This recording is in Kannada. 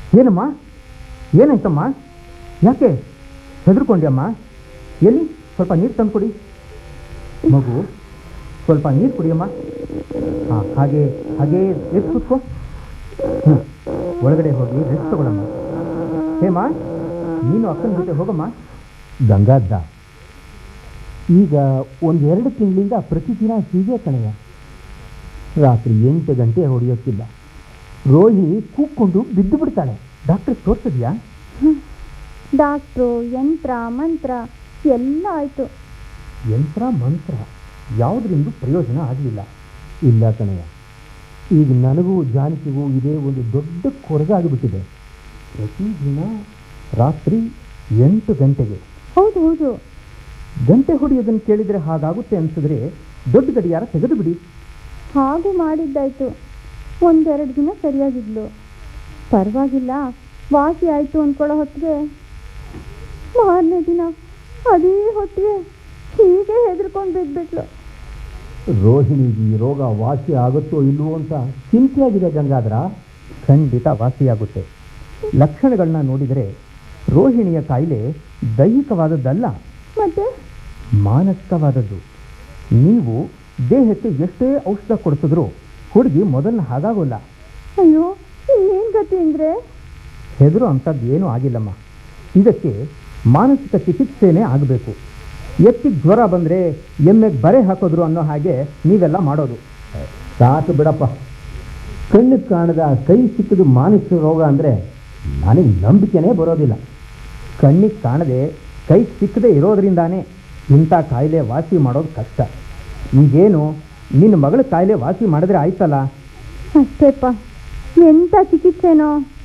ಏನಮ್ಮ ಏನಾಯ್ತಮ್ಮ ಯಾಕೆ ಹೆದರ್ಕೊಂಡ್ಯಮ್ಮ ಎಲ್ಲಿ ಸ್ವಲ್ಪ ನೀರು ತಂದ್ಕೊಡಿ ಮಗು ಸ್ವಲ್ಪ ನೀರು ಕುಡಿಯಮ್ಮ ಹಾಂ ಹಾಗೆ ಹಾಗೆ ಎದ್ದು ಕೂತ್ಕೋ ಹ್ಞೂ ಒಳಗಡೆ ಹೋಗಿ ರೆಸ್ಟ್ ತಗೊಳಮ್ಮ ಹೇಮಾ ನೀನು ಅಕ್ಕನ ಜೊತೆ ಹೋಗಮ್ಮ ಗಂಗಾದ್ದ ಈಗ ಒಂದೆರಡು ತಿಂಗಳಿಂದ ಪ್ರತಿದಿನ ಹೀಗೆ ಕಣೆಯ ರಾತ್ರಿ ಎಂಟು ಗಂಟೆ ಹೊಡೆಯೋಕ್ಕಿಲ್ಲ ರೋಹಿಣಿ ಕೂಕ್ಕೊಂಡು ಬಿದ್ದು ಬಿಡ್ತಾಳೆ ಡಾಕ್ಟ್ರ್ ತೋರಿಸಿದ್ಯಾ ಡಾಕ್ಟ್ರು ಯಂತ್ರ ಮಂತ್ರ ಎಲ್ಲ ಆಯಿತು ಯಂತ್ರ ಮಂತ್ರ ಯಾವುದರಿಂದ ಪ್ರಯೋಜನ ಆಗಲಿಲ್ಲ ಇಲ್ಲ ಕಣಯ್ಯ ಈಗ ನನಗೂ ಜಾನಕಿಗೂ ಇದೇ ಒಂದು ದೊಡ್ಡ ಕೊರಗಾಗಿಬಿಟ್ಟಿದೆ ಪ್ರತಿದಿನ ರಾತ್ರಿ ಎಂಟು ಗಂಟೆಗೆ ಹೌದು ಹೌದು ಗಂಟೆ ಹೊಡೆಯೋದನ್ನು ಕೇಳಿದರೆ ಹಾಗಾಗುತ್ತೆ ಅನ್ಸಿದ್ರೆ ದೊಡ್ಡ ಗಡಿಯಾರ ತೆಗೆದು ಬಿಡಿ ಹಾಗೂ ಮಾಡಿದ್ದಾಯ್ತು ಒಂದೆರಡು ದಿನ ಸರಿಯಾಗಿದ್ಲು ಪರವಾಗಿಲ್ಲ ವಾಸಿ ಆಯಿತು ಅಂದ್ಕೊಳ್ಳೋ ಹೊತ್ತಿಗೆ ಮಾರನೇ ದಿನ ಅದೇ ಹೊತ್ತಿಗೆ ಹೀಗೆ ಹೆದರ್ಕೊಂಡು ಬಿದ್ದುಬಿಟ್ಲು ರೋಹಿಣಿಗೆ ಈ ರೋಗ ವಾಸಿ ಆಗುತ್ತೋ ಇಲ್ವೋ ಅಂತ ಚಿಂತೆಯಾಗಿದೆ ಗಂಗಾಧರ ಖಂಡಿತ ವಾಸಿಯಾಗುತ್ತೆ ಲಕ್ಷಣಗಳನ್ನ ನೋಡಿದರೆ ರೋಹಿಣಿಯ ಕಾಯಿಲೆ ದೈಹಿಕವಾದದ್ದಲ್ಲ ಮತ್ತೆ ಮಾನಸಿಕವಾದದ್ದು ನೀವು ದೇಹಕ್ಕೆ ಎಷ್ಟೇ ಔಷಧ ಕೊಡಿಸಿದ್ರೂ ಹುಡುಗಿ ಮೊದಲನ ಹಾಗಾಗೋಲ್ಲ ಅಯ್ಯೋ ಏನು ಗತಿ ಅಂದರೆ ಹೆದರು ಅಂಥದ್ದು ಏನೂ ಆಗಿಲ್ಲಮ್ಮ ಇದಕ್ಕೆ ಮಾನಸಿಕ ಚಿಕಿತ್ಸೆನೇ ಆಗಬೇಕು ಎತ್ತಿಗೆ ಜ್ವರ ಬಂದರೆ ಎಮ್ಮೆಗೆ ಬರೆ ಹಾಕೋದ್ರು ಅನ್ನೋ ಹಾಗೆ ನೀವೆಲ್ಲ ಮಾಡೋದು ಸಾಕು ಬಿಡಪ್ಪ ಕಣ್ಣಿಗೆ ಕಾಣದ ಕೈ ಸಿಕ್ಕದು ಮಾನಸಿಕ ರೋಗ ಅಂದರೆ ನನಗೆ ನಂಬಿಕೆನೇ ಬರೋದಿಲ್ಲ ಕಣ್ಣಿಗೆ ಕಾಣದೆ ಕೈ ಸಿಕ್ಕದೆ ಇರೋದ್ರಿಂದಾನೇ ಇಂಥ ಕಾಯಿಲೆ ವಾಸಿ ಮಾಡೋದು ಕಷ್ಟ ಈಗೇನು ನಿನ್ನ ಮಗಳ ಕಾಯಿಲೆ ವಾಸಿ ಮಾಡಿದ್ರೆ ಆಯ್ತಲ್ಲ ಅಷ್ಟೇಪ್ಪ ಎಂಥ ಚಿಕಿತ್ಸೆನೋ